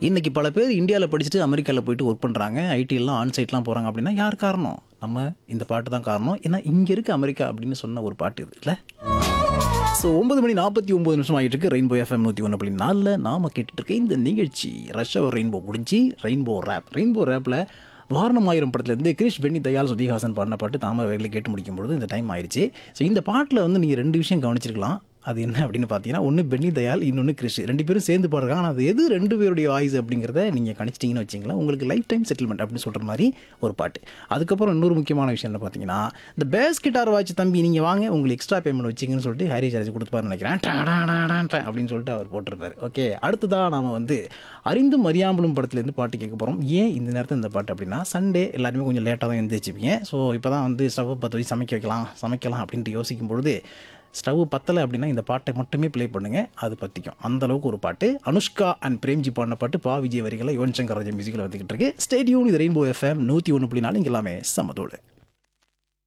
இன்னைக்கு பல பேர் இந்தியாவில் படிச்சுட்டு அமெரிக்காவில் போயிட்டு ஒர்க் பண்ணுறாங்க ஐடிலாம் ஆன்சைட்லாம் போகிறாங்க அப்படின்னா யார் காரணம் நம்ம இந்த பாட்டு தான் காரணம் ஏன்னா இங்கே இருக்க அமெரிக்கா அப்படின்னு சொன்ன ஒரு பாட்டு இது இல்லை ஸோ ஒன்பது மணி நாற்பத்தி ஒம்பது நிமிஷம் ஆகிட்டு இருக்கு ரெயின்போ எஃப்எம் நூற்றி ஒன்று அப்படி நாளில் நாம கேட்டுட்டு இருக்க இந்த நிகழ்ச்சி ரஷ் அவர் ரெயின்போ முடிஞ்சு ரெயின்போ ரேப் ரெயின்போ ரேப்பில் வாரணம் ஆயிரம் படத்துலேருந்து கிரிஷ் பென்னி தயால் சுதிஹாசன் பாடின பாட்டு தாமரை வகையில் கேட்டு முடிக்கும் பொழுது இந்த டைம் ஆயிடுச்சு ஸோ இந்த பாட்டில் வந்து நீங்கள் ரெண்டு விஷயம் கவனிச்சிருக்கலாம் அது என்ன அப்படின்னு பார்த்தீங்கன்னா ஒன்று பென்னி தயால் இன்னொன்று கிறிஷ் ரெண்டு பேரும் சேர்ந்து பாடுறாங்க ஆனால் அது எது ரெண்டு பேருடைய வாய்ஸ் அப்படிங்கிறத நீங்கள் கணிச்சிட்டிங்கன்னு வச்சிங்களேன் உங்களுக்கு லைஃப் டைம் செட்டில்மெண்ட் அப்படின்னு சொல்கிற மாதிரி ஒரு பாட்டு அதுக்கப்புறம் இன்னொரு முக்கியமான விஷயம் என்ன பார்த்தீங்கன்னா இந்த பேஸ் கிட்டார் வாட்ச் தம்பி நீங்கள் வாங்க உங்களுக்கு எக்ஸ்ட்ரா பேமெண்ட் வச்சிங்கன்னு சொல்லிட்டு ஹாரி சார்ஜ் கொடுத்துப்பாருன்னு நினைக்கிறேன் டா-டா-டா-டா-டா அப்படின்னு சொல்லிட்டு அவர் போட்டிருப்பாரு ஓகே அடுத்ததாக நாம் வந்து அறிந்தும் அறியாமலும் படத்துலேருந்து பாட்டு கேட்க போகிறோம் ஏன் இந்த நேரத்தில் இந்த பாட்டு அப்படின்னா சண்டே எல்லாருமே கொஞ்சம் லேட்டாக தான் எழுந்திரிச்சிப்பீங்க ஸோ இப்போ தான் வந்து ஸ்டவ் பற்ற வச்சு சமைக்க வைக்கலாம் சமைக்கலாம் அப்படின்ட்டு யோசிக்கும் பொழுது ஸ்டவ் பத்தலை அப்படின்னா இந்த பாட்டை மட்டுமே ப்ளே பண்ணுங்கள் அது பற்றிக்கும் அந்த அளவுக்கு ஒரு பாட்டு அனுஷ்கா அண்ட் பிரேம்ஜி பாடின பாட்டு பா விஜய் வரிகளை யுவன் சங்கர் ராஜா மியூசிக்கில் வந்துக்கிட்டு இருக்கு ஸ்டேடியூன் இது ரெயின்போ எஃப்எம் நூற்றி ஒன்று புள்ளி நாலு இங்கே எல்லாமே சமத்தோடு